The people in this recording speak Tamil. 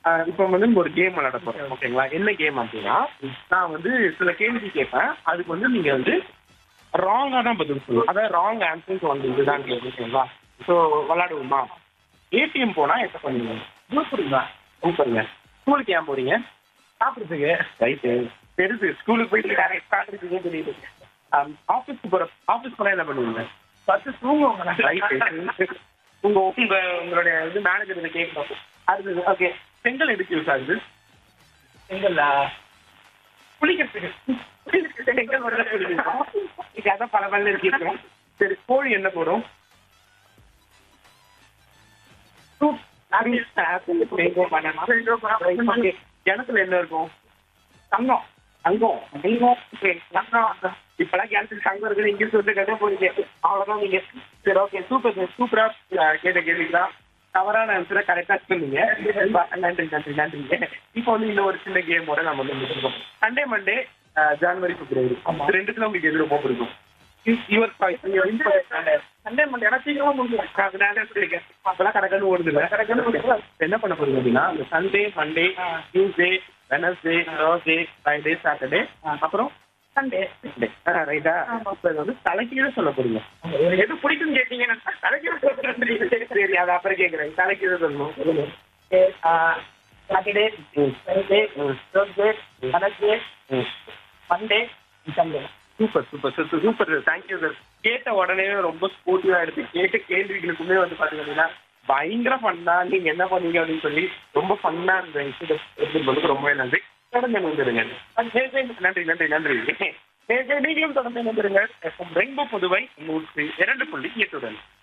ஆஹ் இப்போ வந்து நம்ம ஒரு கேம் விளையாட போறோம் ஓகேங்களா என்ன கேம் அப்படின்னா நான் வந்து சில கேள்வி கேட்பேன் அதுக்கு வந்து நீங்க வந்து ராங்கா தான் பதில் சொல்லணும் அதாவது ராங் ஆன்சர்ஸ் வந்து இதுதான் கேள்வி ஓகேங்களா ஸோ விளையாடுவோமா ஏடிஎம் போனா என்ன பண்ணுவீங்க சூப்பருங்க சூப்பருங்க ஸ்கூலுக்கு ஏன் போறீங்க சாப்பிட்றதுக்கு ரைட்டு பெருசு ஸ்கூலுக்கு போயிட்டு டேரக்ட் சாப்பிட்றதுக்கே தெரியுது ஆஃபீஸ்க்கு போற ஆஃபீஸ் போனா என்ன பண்ணுவீங்க ஃபர்ஸ்ட் தூங்குவாங்க ரைட்டு உங்க உங்க உங்களுடைய இது மேனேஜர் இதை கேட்கணும் அடுத்தது ஓகே செங்கல் எதுக்கு யூஸ் ஆகுது செங்கல்ல குளிக்கிறதுக்கு குளிக்கிறதுக்கு செங்கல் மட்டும் தான் குளிக்கிறோம் இது அதான் பல பல்ல இருக்கோம் சரி கோழி என்ன போடும் கிணத்துல என்ன இருக்கும் தங்கம் தங்கம் தங்கம் தங்கம் இப்பெல்லாம் கிணத்துக்கு தங்கம் இருக்குது இங்கிலீஷ் வந்து கதை போறீங்க அவ்வளவுதான் நீங்க சரி ஓகே சூப்பர் சூப்பரா கேட்ட கேள்விதான் தவறான ஆன்சரை கரெக்டா சொன்னீங்க நன்றி நன்றி நன்றிங்க இப்போ வந்து இன்னும் ஒரு சின்ன கேமோட நம்ம வந்து முடிச்சிருக்கோம் சண்டே மண்டே ஜனவரி பிப்ரவரி இது ரெண்டுத்துல உங்களுக்கு எது ரொம்ப பிடிக்கும் யுவர் சண்டே மண்டே ஏன்னா சீக்கிரமா முடிஞ்சிடும் அதனால சொல்லிருக்கேன் அப்பெல்லாம் கணக்கன்னு ஓடுது இல்ல கணக்கன்னு என்ன பண்ண போறீங்க அப்படின்னா இந்த Sunday Monday Tuesday Wednesday Thursday Friday Saturday அப்புறம் சண்டே சண்டே ரைட்டா இப்போ இது வந்து தலைக்கீழ சொல்ல போறீங்க எது பிடிக்கும் கேட்டீங்கன்னா தலைக்கீழ சொல்றேன் சரி அது அப்புறம் கேட்குறேன் தலைக்கீழ சொல்லணும் Saturday Sunday Thursday Wednesday Monday Sunday super super super super thank you sir கேட்ட உடனே ரொம்ப ஸ்போர்ட்டிவா எடுத்து கேட்ட கேள்விகளுக்குமே வந்து பாத்தீங்க அப்படின்னா பயங்கர ஃபன்னா நீங்க என்ன பண்ணீங்க அப்படின்னு சொல்லி ரொம்ப ஃபன்னா இந்த விஷயத்தை எடுத்துட்டு ரொம்பவே நன்றி தொடர்ந்து வந்துருங்க நன்றி நன்றி நன்றி நீங்களும் தொடர்ந்து வந்துருங்க ரெயின்போ புதுவை நூற்றி இரண்டு புள்ளி எட்டுடன்